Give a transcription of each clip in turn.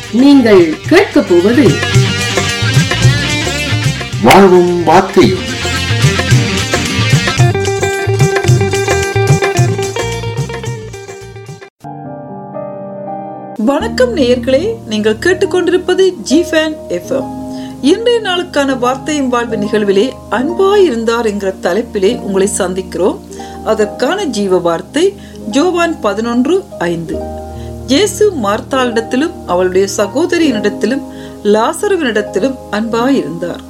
நீங்கள் கேட்கப் போவது வாழ்வும் வார்த்தையும் வணக்கம் நேயர்களே நீங்கள் கேட்டுக்கொண்டிருப்பது ஜி ஃபேன் எஃப்எம் இன்றைய நாளுக்கான வார்த்தையும் வாழ்வு நிகழ்விலே அன்பாய் இருந்தார் என்கிற தலைப்பிலே உங்களை சந்திக்கிறோம் அதற்கான ஜீவ வார்த்தை ஜோவான் பதினொன்று ஐந்து இயேசு மார்த்தாளிடத்திலும் அவளுடைய சகோதரியினிடத்திலும் லாசருவினிடத்திலும் அன்பாய் இருந்தார்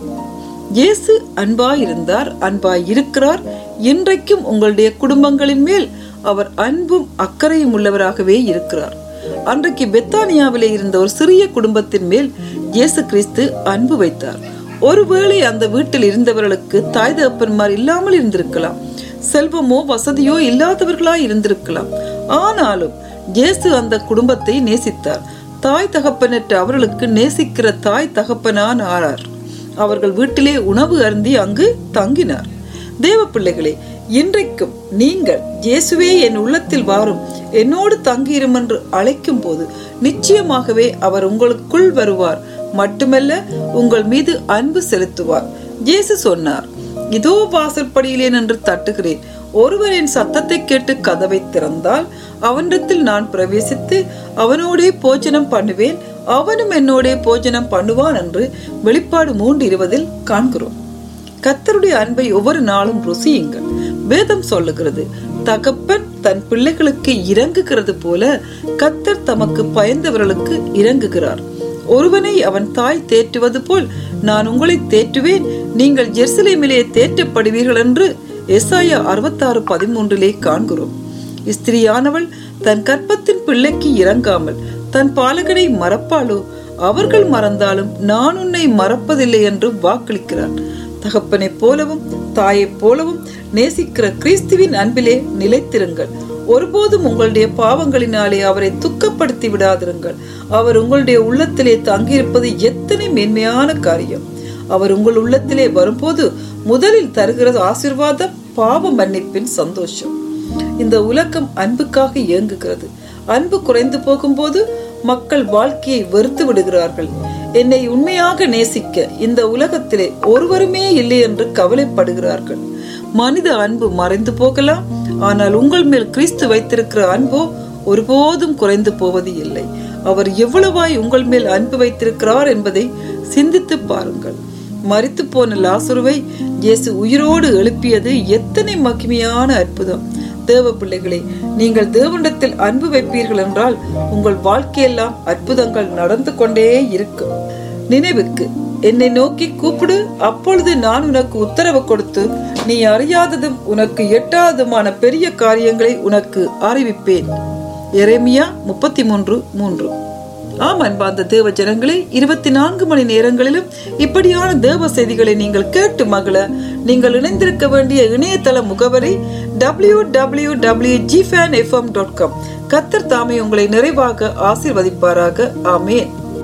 இயேசு அன்பாய் இருந்தார் அன்பாய் இருக்கிறார் இன்றைக்கும் உங்களுடைய குடும்பங்களின் மேல் அவர் அன்பும் அக்கறையும் உள்ளவராகவே இருக்கிறார் அன்றைக்கு பெத்தானியாவிலே இருந்த ஒரு சிறிய குடும்பத்தின் மேல் இயேசு கிறிஸ்து அன்பு வைத்தார் ஒருவேளை அந்த வீட்டில் இருந்தவர்களுக்கு தாய் தகப்பன்மார் இல்லாமல் இருந்திருக்கலாம் செல்வமோ வசதியோ இல்லாதவர்களா இருந்திருக்கலாம் ஆனாலும் இயேசு அந்த குடும்பத்தை நேசித்தார் தாய் தகப்பனற்ற அவர்களுக்கு நேசிக்கிற தாய் தகப்பனான் ஆறார் அவர்கள் வீட்டிலே உணவு அருந்தி அங்கு தங்கினார் தேவ பிள்ளைகளே இன்றைக்கும் நீங்கள் இயேசுவே என் உள்ளத்தில் வாரும் என்னோடு தங்கியிரும் என்று அழைக்கும் போது நிச்சயமாகவே அவர் உங்களுக்குள் வருவார் மட்டுமல்ல உங்கள் மீது அன்பு செலுத்துவார் இயேசு சொன்னார் இதோ வாசற்படியிலே நின்று தட்டுகிறேன் ஒருவர் என் சத்தத்தை கேட்டு கதவை திறந்தால் அவனிடத்தில் நான் பிரவேசித்து அவனோடே போஜனம் பண்ணுவேன் அவனும் என்னோடே போஜனம் பண்ணுவான் என்று வெளிப்பாடு மூன்று இருபதில் காண்கிறோம் கத்தருடைய அன்பை ஒவ்வொரு நாளும் ருசியுங்கள் வேதம் சொல்லுகிறது தகப்பன் தன் பிள்ளைகளுக்கு இறங்குகிறது போல கத்தர் தமக்கு பயந்தவர்களுக்கு இறங்குகிறார் ஒருவனை அவன் தாய் தேற்றுவது போல் நான் உங்களை தேற்றுவேன் நீங்கள் ஜெருசலேமிலே தேற்றப்படுவீர்கள் என்று எஸ்ஐயா அறுபத்தாறு பதிமூன்றிலே காண்கிறோம் ஸ்திரியானவள் தன் கற்பத்தின் பிள்ளைக்கு இறங்காமல் தன் பாலகனை மறப்பாளோ அவர்கள் மறந்தாலும் நான் உன்னை மறப்பதில்லை என்று வாக்களிக்கிறார் தகப்பனைப் போலவும் தாயைப் போலவும் நேசிக்கிற கிறிஸ்துவின் அன்பிலே நிலைத்திருங்கள் ஒருபோதும் உங்களுடைய பாவங்களினாலே அவரை துக்கப்படுத்தி விடாதிருங்கள் அவர் உங்களுடைய உள்ளத்திலே தங்கியிருப்பது எத்தனை மேன்மையான காரியம் அவர் உங்கள் உள்ளத்திலே வரும்போது முதலில் தருகிறது ஆசிர்வாதம் பாவ மன்னிப்பின் சந்தோஷம் இந்த உலகம் அன்புக்காக இயங்குகிறது அன்பு குறைந்து போகும்போது மக்கள் வாழ்க்கையை வெறுத்து விடுகிறார்கள் என்னை உண்மையாக நேசிக்க இந்த உலகத்திலே ஒருவருமே இல்லை என்று கவலைப்படுகிறார்கள் மனித அன்பு மறைந்து போகலாம் ஆனால் உங்கள் மேல் கிறிஸ்து வைத்திருக்கிற அன்போ ஒருபோதும் குறைந்து போவது இல்லை அவர் எவ்வளவாய் உங்கள் மேல் அன்பு வைத்திருக்கிறார் என்பதை சிந்தித்து பாருங்கள் மறித்து போன லாசுருவை இயேசு உயிரோடு எழுப்பியது எத்தனை மகிமையான அற்புதம் தேவ பிள்ளைகளே நீங்கள் தேவனிடத்தில் அன்பு வைப்பீர்கள் என்றால் உங்கள் வாழ்க்கையெல்லாம் அற்புதங்கள் நடந்து கொண்டே இருக்கும் நினைவுக்கு என்னை நோக்கி கூப்பிடு அப்பொழுது நான் உனக்கு உத்தரவு கொடுத்து நீ அறியாததும் உனக்கு எட்டாததுமான பெரிய காரியங்களை உனக்கு அறிவிப்பேன் எரேமியா முப்பத்தி மூன்று மூன்று ஆம் அன்பார்ந்த தேவ ஜனங்களே இருபத்தி நான்கு மணி நேரங்களிலும் இப்படியான தேவ செய்திகளை நீங்கள் கேட்டு மகள நீங்கள் இணைந்திருக்க வேண்டிய இணையதள முகவரி டபிள்யூ டபிள்யூ டபிள்யூ ஜிஃபேன் எஃப்எம் டாட் காம் கத்தர் தாமே உங்களை நிறைவாக ஆசிர்வதிப்பாராக ஆமேன்